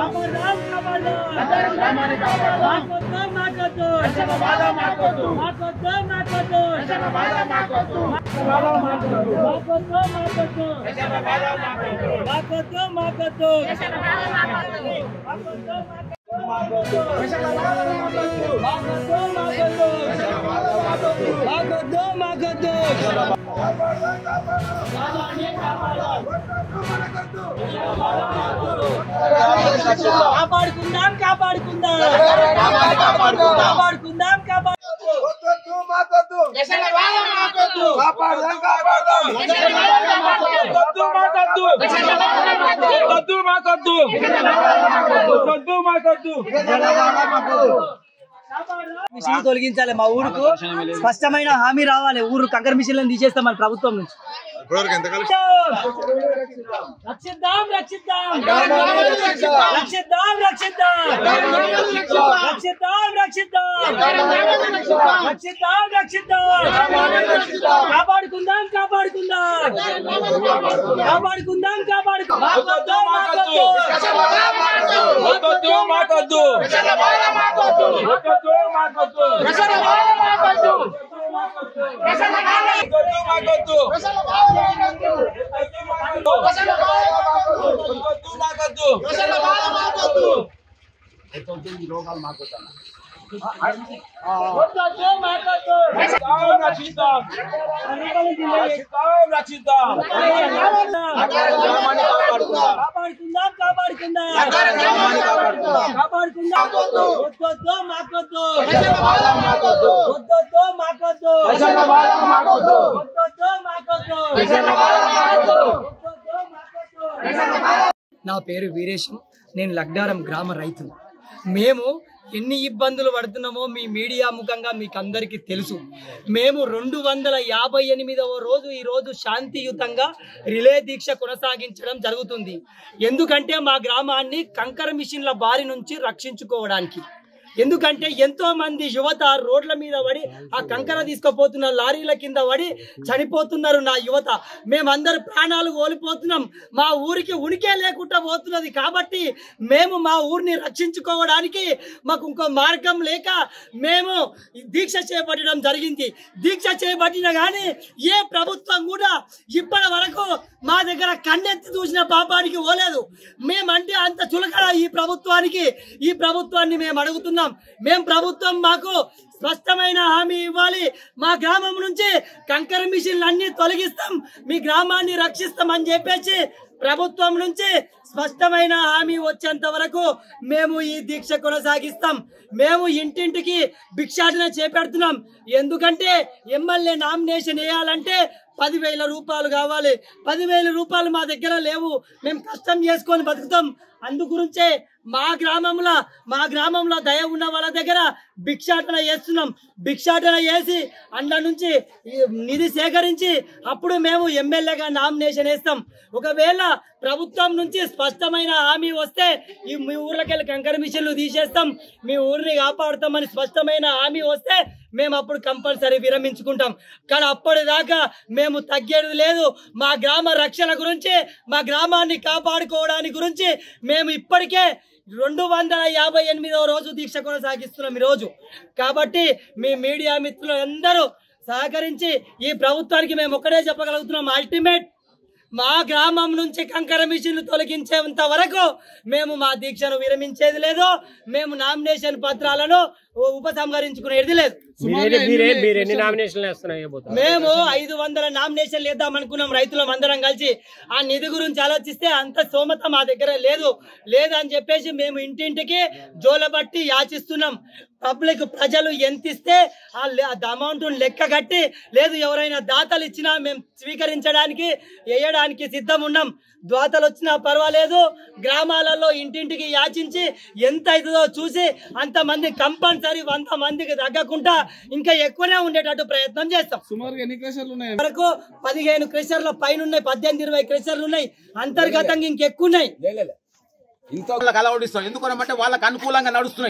కాపాడాం కాపాడాం మాకొద్దు మాకొద్దు మాకొద్దు మాకొద్దు మాకొద్దు మాకొద్దు మాకొద్దు మాకొద్దు మాకొద్దు మాకొద్దు కాపాడుకుందాం కాపాడుకుందాం కాపాడుకుందాం కాపాడుకుందాం వద్దొద్దు, మాకొద్దు. కాపాడదాం, కాపాడదాం. వద్దు మాకొద్దు వద్దు మాకొద్దు వద్దు మాకొద్దు మిషన్ తొలగించాలి మా ఊరుకు స్పష్టమైన హామీ రావాలి ఊరు కంకర మిషన్లను తీసేస్తాం మన ప్రభుత్వం నుంచి రక్షిద్దాం రక్షిద్దాం రక్షిద్దాం రక్షిద్దాం రక్షిద్దాం రక్షిద్దాం రక్షిద్దాం రక్షిద్దాం కాపాడుకుందాం కాపాడుకుందాం కాపాడుకుందాం కాపాడుకుందాం వద్దు మాకొద్దు వద్దు మాకొద్దు వద్దు మాకొద్దు వద్దు మాకొద్దు వద్దు మాకొద్దు వద్దొద్దు, మాకొద్దు. రక్షిద్దాం రక్షిద్దాం రక్షిద్దాం రక్షిద్దాం కాపాడుకుందాం కాపాడుకుందాం కాపాడుకుందాం వద్దొద్దు మాకొద్దు వద్దొద్దు మాకొద్దు వద్దొద్దు మాకొద్దు వద్దొద్దు మాకొద్దు నా పేరు వీరేశం నేను లగ్డారం గ్రామ రైతు మేము ఎన్ని ఇబ్బందులు పడుతున్నామో మీ మీడియా ముఖంగా మీకు అందరికీ తెలుసు మేము రెండు వందల యాభై ఎనిమిదవ రోజు ఈ రోజు శాంతియుతంగా రిలే దీక్ష కొనసాగించడం జరుగుతుంది ఎందుకంటే మా గ్రామాన్ని కంకర మిషన్ల బారి నుంచి రక్షించుకోవడానికి ఎందుకంటే ఎంతో మంది యువత రోడ్ల మీద పడి ఆ కంకర తీసుకుపోతున్న లారీల కింద పడి చనిపోతున్నారు నా యువత మేమందరు ప్రాణాలు కోల్పోతున్నాం మా ఊరికి ఉనికే లేకుండా పోతున్నది కాబట్టి మేము మా ఊరిని రక్షించుకోవడానికి మాకు ఇంకో మార్గం లేక మేము ఈ దీక్ష చేపట్టడం జరిగింది దీక్ష చేపట్టిన కానీ ఏ ప్రభుత్వం కూడా ఇప్పటి వరకు మా దగ్గర కన్నెత్తి చూసిన పాపానికి పోలేదు మేమంటే అంత చులకన ఈ ప్రభుత్వానికి ఈ ప్రభుత్వాన్ని మేము అడుగుతున్నాం మేము ప్రభుత్వం మాకు స్పష్టమైన హామీ ఇవ్వాలి మా గ్రామం నుంచి కంకర మిషన్లు అన్ని తొలగిస్తాం మీ గ్రామాన్ని రక్షిస్తాం అని చెప్పేసి ప్రభుత్వం నుంచి స్పష్టమైన హామీ వచ్చేంత వరకు మేము ఈ దీక్ష కొనసాగిస్తాం మేము ఇంటింటికి భిక్షాటన చేపెడుతున్నాం ఎందుకంటే ఎమ్మెల్యే నామినేషన్ వేయాలంటే పదివేల రూపాయలు కావాలి పదివేల రూపాయలు మా దగ్గర లేవు మేము కష్టం చేసుకొని బతుకుతాం అందు గురించే మా గ్రామంలో మా గ్రామంలో దయ ఉన్న వాళ్ళ దగ్గర భిక్షాటన చేస్తున్నాం భిక్షాటన చేసి అండ నుంచి ఈ నిధి సేకరించి అప్పుడు మేము ఎమ్మెల్యేగా నామినేషన్ వేస్తాం ఒకవేళ ప్రభుత్వం నుంచి స్పష్టమైన హామీ వస్తే ఈ మీ ఊర్లోకెళ్ళి కంకర మిషన్లు తీసేస్తాం మీ ఊరిని కాపాడుతామని స్పష్టమైన హామీ వస్తే మేము అప్పుడు కంపల్సరీ విరమించుకుంటాం కానీ అప్పటిదాకా మేము తగ్గేది లేదు మా గ్రామ రక్షణ గురించి మా గ్రామాన్ని కాపాడుకోవడానికి గురించి మేము ఇప్పటికే రెండు వందల యాభై ఎనిమిదవ రోజు దీక్ష కొనసాగిస్తున్నాం ఈరోజు కాబట్టి మీ మీడియా మిత్రులు అందరూ సహకరించి ఈ ప్రభుత్వానికి మేము ఒక్కడే చెప్పగలుగుతున్నాం అల్టిమేట్ మా గ్రామం నుంచి కంకర మిషన్లు తొలగించేంత వరకు మేము మా దీక్షను విరమించేది లేదు మేము నామినేషన్ పత్రాలను ఉపసంహరించుకునేది లేదు మీరే మీరే మీరు ఎన్ని నామినేషన్లు వేస్తున్నారు మేము ఐదు వందల నామినేషన్లు వేద్దాం అనుకున్నాం రైతులం అందరం కలిసి ఆ నిధి గురించి ఆలోచిస్తే అంత స్తోమత మా దగ్గర లేదు లేదని చెప్పేసి మేము ఇంటింటికి జోలబట్టి యాచిస్తున్నాం పబ్లిక్ ప్రజలు ఎంత ఇస్తే ఆ అమౌంట్ లెక్క కట్టి లేదు ఎవరైనా దాతలు ఇచ్చినా మేము స్వీకరించడానికి వేయడానికి సిద్ధం ఉన్నాం ద్వాతలు వచ్చినా పర్వాలేదు గ్రామాలలో ఇంటింటికి యాచించి ఎంత అవుతుందో చూసి అంతమంది కంపల్సరీ వంద మందికి తగ్గకుండా ఇంకా ఎక్కువనే ఉండేటట్టు ప్రయత్నం చేస్తాం సుమారుగా ఎన్ని క్రెషర్లు ఉన్నాయి వరకు పదిహేను క్రెషర్ల పైన ఉన్నాయి పద్దెనిమిది ఇరవై క్రెషర్లు ఉన్నాయి అంతర్గతంగా ఇంకెక్కువ ఉన్నాయి ఇంత వాళ్ళకి అలవాటు ఇస్తాం ఎందుకనంటే వాళ్ళకి అనుకూలంగా నడుస్తున్నాయి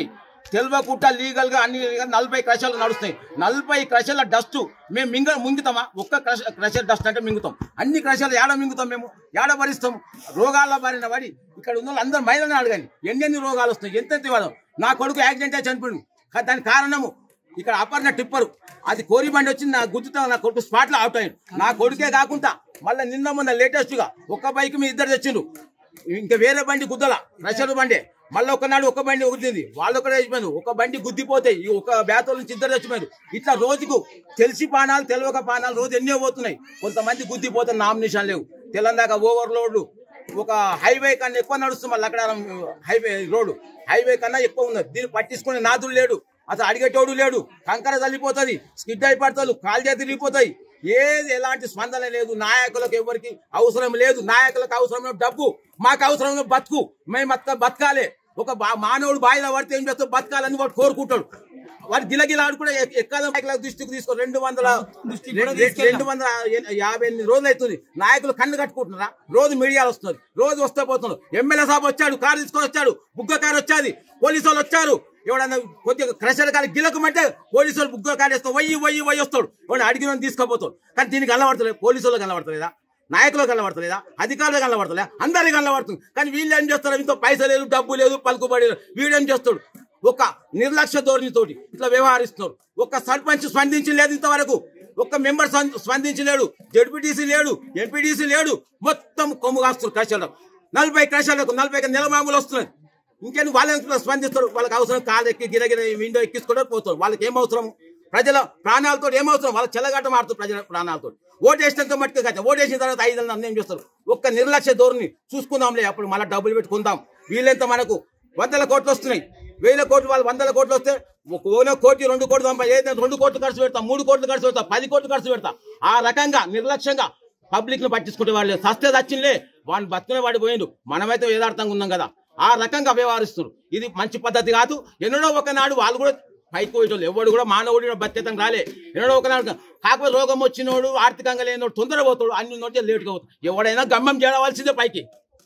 తెలియకుండా లీగల్ గా అన్ని legal గా నలభై క్రషర్లు నడుస్తాయి నలభై క్రషర్ల డస్ట్ మేము మింగ మింగుతామా ఒక్క క్రష క్రషర్ డస్ట్ అంటే మింగుతాం అన్ని క్రషర్లు ఏడ మింగుతాం మేము ఏడ భరిస్తాం రోగాల బారిన పడి ఇక్కడ ఉన్న వాళ్ళు అందరూ మహిళలను అడగండి ఎన్నెన్ని రోగాలు వస్తాయి ఎంతెంత ఇవ్వడం నా కొడుకు యాక్సిడెంట్ అయి చనిపోయింది కా- దానికి కారణము ఇక్కడ అపర్ణ టిప్పరు అది కోరి బండి వచ్చి నా గుద్దుతా నా కొడుకు స్పాట్ లో అవుట్ అయ్యాడు నా కొడుకే కాకుండా మళ్ళీ నిన్న మొన్న లేటెస్ట్ గా ఒక్క బైక్ మీ ఇద్దరు తెచ్చిండు ఇంకా వేరే బండి గుద్దల రషర్ బండి మళ్ళీ ఒకనాడు ఒక బండి గుద్దింది వాళ్ళు ఒకటే చచ్చిపోయారు ఒక బండి గుద్దిపోతాయి ఈ ఒక బేతల నుంచి ఇద్దరు చచ్చిపోయారు ఇట్లా రోజుకు తెలిసి పానాలు తెలియక పానాలు రోజు ఎన్నో పోతున్నాయి కొంతమంది గుద్దిపోతే నామినేషన్ లేవు తెలంగాణ ఓవర్లోడ్ ఒక హైవే కన్నా ఎక్కువ నడుస్తుంది మళ్ళీ అక్కడ హైవే రోడ్డు హైవే కన్నా ఎక్కువ ఉన్నది దీన్ని పట్టించుకునే నాదుడు లేడు అసలు అడిగేటోడు లేడు కంకర తల్లిపోతుంది స్కిడ్ అయిపడతారు కాలు చేతి తిరిగిపోతాయి ఏది ఎలాంటి స్పందన లేదు నాయకులకు ఎవరికి అవసరం లేదు నాయకులకు అవసరం డబ్బు మాకు అవసరం బతుకు మేము బతక బతకాలి ఒక బా- మానవుడు బాయిలో పడితే ఏం చేస్తావు బతకాలని వాడు కోరుకుంటాడు వాడు గిలగిలాడు కూడా ఎక్- ఎక్కాల నాయకుల దృష్టికి తీసుకో రెండు వందల రెండు- రెండు వందల ఎ- యాభై ఎనిమిది రోజులు అవుతుంది నాయకులు కన్ను కట్టుకుంటున్నారా రోజు మీడియాలు వస్తున్నారు రోజు వస్తే పోతున్నారు ఎమ్మెల్యే సాబ్ వచ్చాడు కారు తీసుకొని వచ్చాడు బుగ్గ కారు వచ్చాది పోలీసు వాళ్ళు వచ్చారు ఎవడన్నా కొద్దిగా క్రషర్ కాదు గిలకమంటే పోలీసు వాళ్ళు బుగ్గ కారు వేస్తాడు వయ్యి వయ్యి వయ్యి వస్తాడు ఎవడన్నా అడిగిన తీసుకోపోతాడు కానీ దీనికి కనబడతలేదు పోలీసు వాళ్ళు కనబడతలేదా నాయకులు కనబడతలేదా అధికారులు కనబడతలేదా అందరికి కనబడుతుంది కానీ వీళ్ళు ఏం చేస్తారు ఇంత పైసలు లేదు డబ్బు లేదు పలుకుబడి లేదు వీడేం చేస్తాడు ఒక నిర్లక్ష్య ధోరణితోటి ఇట్లా వ్యవహరిస్తున్నారు ఒక సర్పంచ్ స్పందించి లేదు ఇంతవరకు ఒక్క మెంబర్ స్పం- స్పందించలేడు జడ్పీటీసీ లేడు ఎంపీటీసీ లేడు మొత్తం కొమ్ము కాస్తున్నారు క్రషర్లకు నలభై క్రషర్లకు నలభై నిలమామూలు వస్తున్నాయి ఇంకేం వాళ్ళని స్పందిస్తారు వాళ్ళకి అవసరం కాలు ఎక్కి గిరగిర విండో ఎక్కించుకోవడం పోతారు వాళ్ళకి ఏం అవసరం ప్రజల ప్రాణాలతో ఏం అవసరం వాళ్ళ చెల్లగాట మారుతారు ప్రజల ప్రాణాలతో ఓటేసినంత మట్టుకు కదా ఓటేసిన తర్వాత ఐదు నెలలు అన్నేం చేస్తారు ఒక్క నిర్లక్ష్య ధోరణి చూసుకుందాంలే అప్పుడు మళ్ళీ డబ్బులు పెట్టుకుందాం వీళ్ళెంత మనకు వందల కోట్లు వస్తున్నాయి వేల కోట్లు వాళ్ళు వందల కోట్లు వస్తే ఒక ఓనో కోటి రెండు కోట్లు సంపా ఏదైనా రెండు కోట్లు ఖర్చు పెడతా మూడు కోట్లు ఖర్చు పెడతా పది కోట్లు ఖర్చు పెడతా ఆ రకంగా నిర్లక్ష్యంగా పబ్లిక్ ను పట్టించుకుంటే వాళ్ళు సస్తే దచ్చింలే వాళ్ళు బతుకునే వాడి పోయిండు మనమైతే యథార్థంగా ఉన్నాం కదా ఆ రకంగా వ్యవహరిస్తున్నారు ఇది మంచి పద్ధతి కాదు ఎన్నడో ఒకనాడు వాళ్ళు కూడా పైకి పోయేటోళ్ళు ఎవడు కూడా మానవుడు బత్యతం రాలే ఎన్నడో ఒకనాడు కాకపోతే రోగం వచ్చినోడు ఆర్థికంగా లేనోడు తొందర పోతాడు అన్ని నోటి లేటుగా పోతాడు ఎవడైనా గమ్మం చేయవలసిందే పైకి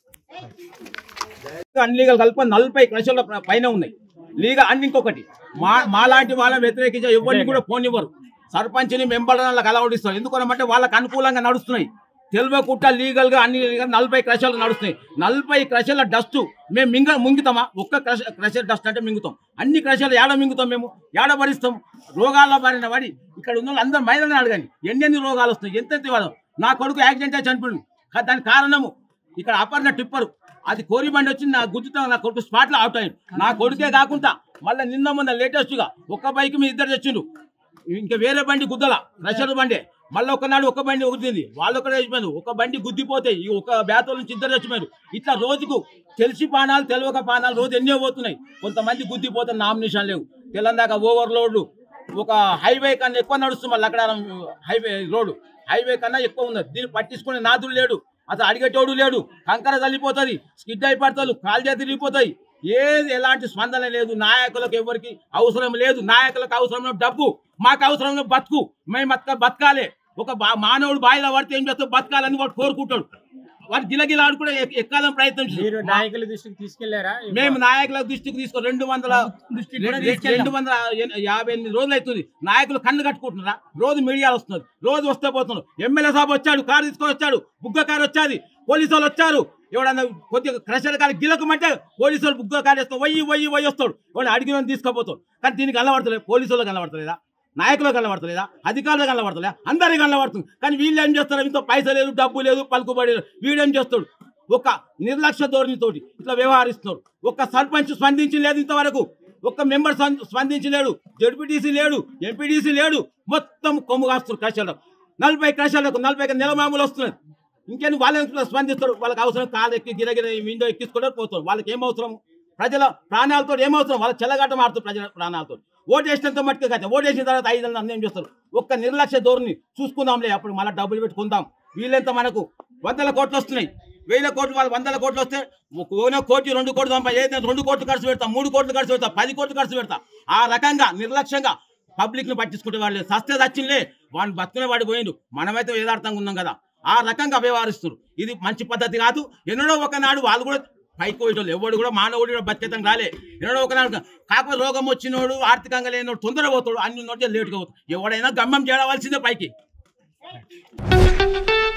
అన్లీగల్ కలిపి నలభై క్రషర్ల ప- పైన ఉన్నాయి లీగల్ అన్ని ఇంకొకటి మా మాలాంటి వాళ్ళని వ్యతిరేకించే ఎవరిని కూడా పోనివ్వరు సర్పంచ్ని మెంబర్లను అలవడిస్తారు ఎందుకనంటే వాళ్ళకి అనుకూలంగా నడుస్తున్నాయి తెలియకుండా లీగల్ గా అన్ని legal గా నలభై క్రషర్లు నడుస్తున్నాయి నలభై క్రషర్ల డస్ట్ మేము మింగ మింగుతామా ఒక్క క్రష క్రషర్ డస్ట్ అంటే మింగుతాం అన్ని క్రషర్లు ఏడ మింగుతాం మేము ఏడ భరిస్తాం రోగాల బారిన పడి ఇక్కడ ఉన్న వాళ్ళు అందరూ మహిళలను అడగండి ఎన్నెన్ని రోగాలు వస్తాయి ఎంతెంత ఇవ్వడం నా కొడుకు యాక్సిడెంట్ అయి చనిపోయింది కా- దానికి కారణము ఇక్కడ అపర్ణ టిప్పరు అది కోరి బండి వచ్చి నా గుద్దుతా నా కొడుకు స్పాట్ లో అవుట్ అయ్యాడు నా కొడుకే కాకుండా మళ్ళీ నిన్న మొన్న లేటెస్ట్ గా ఒక్క బైక్ మీ ఇద్దరు తెచ్చిండు ఇంకా వేరే బండి గుద్దల రషర్ బండి మళ్ళీ ఒకనాడు ఒక బండి గుద్దింది వాళ్ళు ఒకటే చచ్చిపోయారు ఒక బండి గుద్దిపోతాయి ఈ ఒక బేతల నుంచి ఇద్దరు చచ్చిపోయారు ఇట్లా రోజుకు తెలిసి పానాలు తెలియక పానాలు రోజు ఎన్నో పోతున్నాయి కొంతమంది గుద్దిపోతే నామినేషన్ లేవు తెలంగాణ ఓవర్లోడ్లు ఒక హైవే కన్నా ఎక్కువ నడుస్తుంది మళ్ళీ అక్కడ హైవే రోడ్డు హైవే కన్నా ఎక్కువ ఉన్నది దీన్ని పట్టించుకునే నాదుడు లేడు అసలు అడిగేటోడు లేడు కంకర తల్లిపోతుంది స్కిడ్ అయిపడతారు కాలు చేతి తిరిగిపోతాయి ఏది ఎలాంటి స్పందన లేదు నాయకులకు ఎవరికి అవసరం లేదు నాయకులకు అవసరం డబ్బు మాకు అవసరం బతుకు మేము బతక బతకాలి ఒక బా- మానవుడు బాయిలో పడితే ఏం చేస్తావు బతకాలని వాడు కోరుకుంటాడు వాడు గిలగిలాడు కూడా ఎక్- ఎక్కాలని ప్రయత్నం మీరు చేశారు. నాయకుల దృష్టికి తీసుకెళ్లారా మేము నాయకుల దృష్టికి తీసుకో రెండు వందల రెండు- రెండు వందల ఎన్- యాభై ఎనిమిది రోజులు అవుతుంది నాయకులు కన్ను కట్టుకుంటున్నారా రోజు మీడియాలు వస్తున్నారు రోజు వస్తే పోతున్నారు ఎమ్మెల్యే సాబ్ వచ్చాడు కారు తీసుకొని వచ్చాడు బుగ్గ కారు వచ్చాది పోలీసు వాళ్ళు వచ్చారు ఎవడన్నా కొద్దిగా క్రషర్ కారు గిలకమంటే పోలీసు వాళ్ళు బుగ్గ కారు వేస్తాడు వయ్యి వయ్యి వయ్యి వస్తాడు వాడు అడిగిన తీసుకోపోతాడు కానీ దీనికి కనబడతలేదు పోలీసు వాళ్ళు కనబడతలేదా నాయకులు కనబడతలేదా అధికారులు కనబడతలేదా అందరికి కనబడుతుంది కానీ వీళ్ళు ఏం చేస్తారు ఇంత పైసలు లేదు డబ్బు లేదు పలుకుబడి లేదు వీడేం చేస్తాడు ఒక నిర్లక్ష్య ధోరణితోటి ఇట్లా వ్యవహరిస్తున్నారు ఒక్క సర్పంచ్ స్పందించి లేదు ఇంతవరకు ఒక్క మెంబర్ స్పం- స్పందించలేడు జడ్పీటీసీ లేడు ఎంపీటీసీ లేడు మొత్తం కొమ్ము కాస్తున్నారు క్రషర్లకు నలభై క్రషర్లకు నలభై నిలమామూలు వస్తున్నారు ఇంకేం వాళ్ళని స్పందిస్తారు వాళ్ళకి అవసరం కాలు ఎక్కి గిరగిర విండో ఎక్కించుకోవడం పోతారు వాళ్ళకి ఏం అవసరం ప్రజల ప్రాణాలతో ఏం అవసరం వాళ్ళ చెల్లగాట మారుతారు ప్రజల ప్రాణాలతో ఓటేసినంత మట్టుకు కదా ఓటేసిన తర్వాత ఐదు నెలలు అన్నేం చేస్తారు ఒక్క నిర్లక్ష్య ధోరణి చూసుకుందాంలే అప్పుడు మళ్ళీ డబ్బులు పెట్టుకుందాం వీళ్ళంత మనకు వందల కోట్లు వస్తున్నాయి వేల కోట్లు వాళ్ళు వందల కోట్లు వస్తే ఒక ఓనో కోటి రెండు కోట్లు సంపా ఏదైనా రెండు కోట్లు ఖర్చు పెడతా మూడు కోట్లు ఖర్చు పెడతా పది కోట్లు ఖర్చు పెడతా ఆ రకంగా నిర్లక్ష్యంగా పబ్లిక్ ను పట్టించుకుంటే వాళ్ళు సస్తే దచ్చింలే వాడిని బతుకునే వాడు పోయిండు మనమైతే యథార్థంగా ఉన్నాం కదా ఆ రకంగా వ్యవహరిస్తారు ఇది మంచి పద్ధతి కాదు ఎన్నడో ఒకనాడు వాళ్ళు కూడా పైకి పోయేటోళ్ళు ఎవడు కూడా మానవుడు కూడా బతికేతం రాలే ఎన్నడో ఒక నాడు కాకపోతే రోగం వచ్చినోడు ఆర్థికంగా లేనివాడు తొందరగా పోతాడు అన్ని నోటే లేటుగా పోతాడు ఎవడైనా గమ్మం చేయవలసిందే పైకి